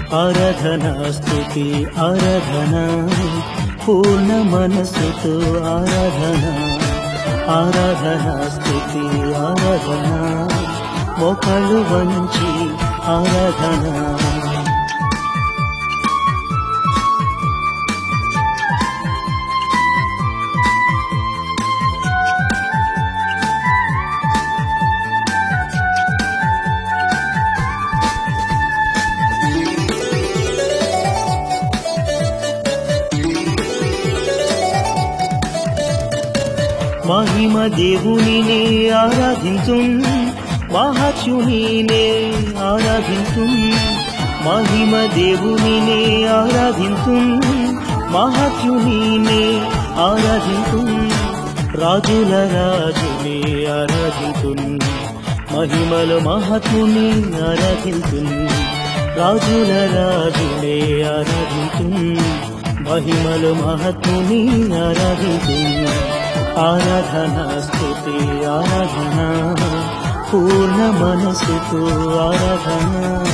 ఆరాధన స్థుతి ఆరాధన పూర్ణ మనసుతో ఆరాధన ఆరాధన స్థుతి ఆరాధన మొక్కలు వంచి ఆరాధన మహిమ దేవునినే ఆరాధించు మహాత్యునినే ఆరాధించు మహిమ దేవునినే ఆరాధించు మహాత్యునినే ఆరాధించు రాజుల రాజునే ఆరాధించు మహిమల మహాత్ముని ఆరాధించు రాజుల రాజునే ఆరాధించు మహిమల మహత్ముని ఆరాధించు ఆరాధన స్థుతి ఆరాధన పూర్ణ మనసుతో ఆరాధన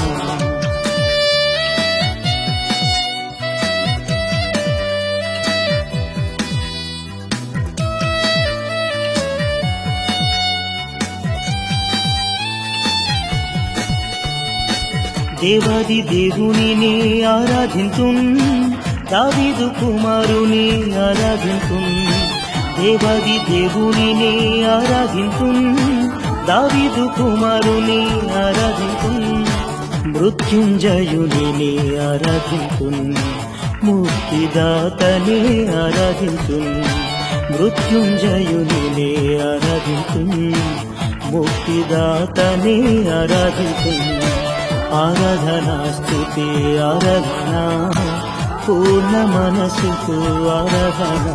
దేవాది దేవునిని ఆరాధించు దావీదు కుమారుని ఆరాధించు దేవాది దేవునిని ఆరాధించు దావీదు కుమారుని ఆరాధించు మృత్యుంజయుని ఆరాధించు ముక్తిదాతనే ఆరాధించు మృత్యుంజయుని ఆరాధించు ముక్తిదాతనే ఆరాధించు ఆరాధన స్థుతి ఆరాధన పూర్ణ మనసుకు ఆరాధన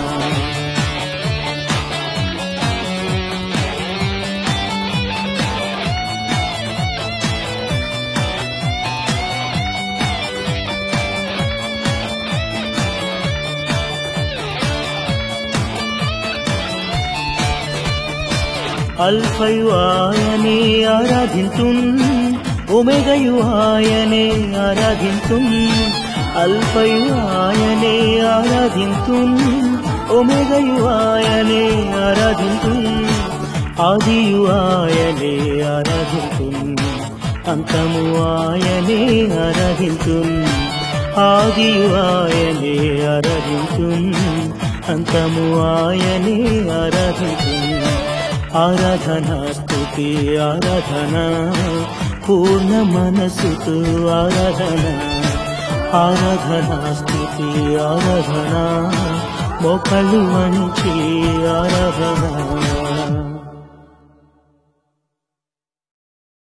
అల్ఫయు ఆయనే ఆరాధించు ఒమెగయు ఆయనే ఆరాధించు అల్ఫయు ఆయనే ఆరాధించు ఒమెగయు ఆయనే ఆరాధించు ఆదియు ఆయనే ఆరాధించు అంతము ఆయనే ఆరాధించు ఆదియు ఆయనే ఆరాధించు అంతము ఆయనే ఆరాధించు ఆరాధన స్థుతి ఆరాధన పూర్ణ మనసుతో ఆరాధన ఆరాధన స్థుతి ఆరాధన మొక్కలు మంచి ఆరాధన